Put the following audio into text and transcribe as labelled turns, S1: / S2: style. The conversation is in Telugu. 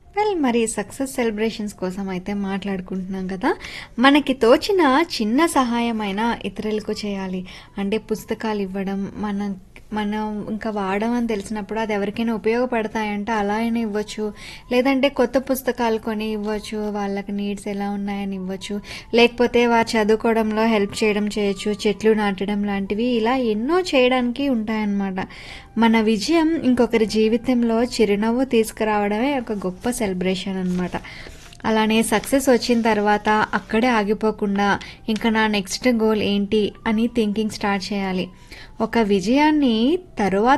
S1: వెల్ మరి సక్సెస్ సెలబ్రేషన్స్ కోసం అయితే మాట్లాడుకుంటున్నాం కదా మనకి తోచిన చిన్న సహాయమైనా ఇతరులకు చేయాలి అంటే పుస్తకాలు ఇవ్వడం మన మనం ఇంకా వాడమని తెలిసినప్పుడు అది ఎవరికైనా ఉపయోగపడతాయంటే అలా అయినా ఇవ్వచ్చు లేదంటే కొత్త పుస్తకాలు కొని ఇవ్వచ్చు వాళ్ళకి నీడ్స్ ఎలా ఉన్నాయని ఇవ్వచ్చు లేకపోతే వారు చదువుకోవడంలో హెల్ప్ చేయడం చేయొచ్చు చెట్లు నాటడం లాంటివి ఇలా ఎన్నో చేయడానికి ఉంటాయన్నమాట మన విజయం ఇంకొకరి జీవితంలో చిరునవ్వు తీసుకురావడమే ఒక గొప్ప సెలబ్రేషన్ అన్నమాట అలానే సక్సెస్ వచ్చిన తర్వాత అక్కడే ఆగిపోకుండా ఇంకా నా నెక్స్ట్ గోల్ ఏంటి అని థింకింగ్ స్టార్ట్ చేయాలి ఒక విజయాన్ని తరువాత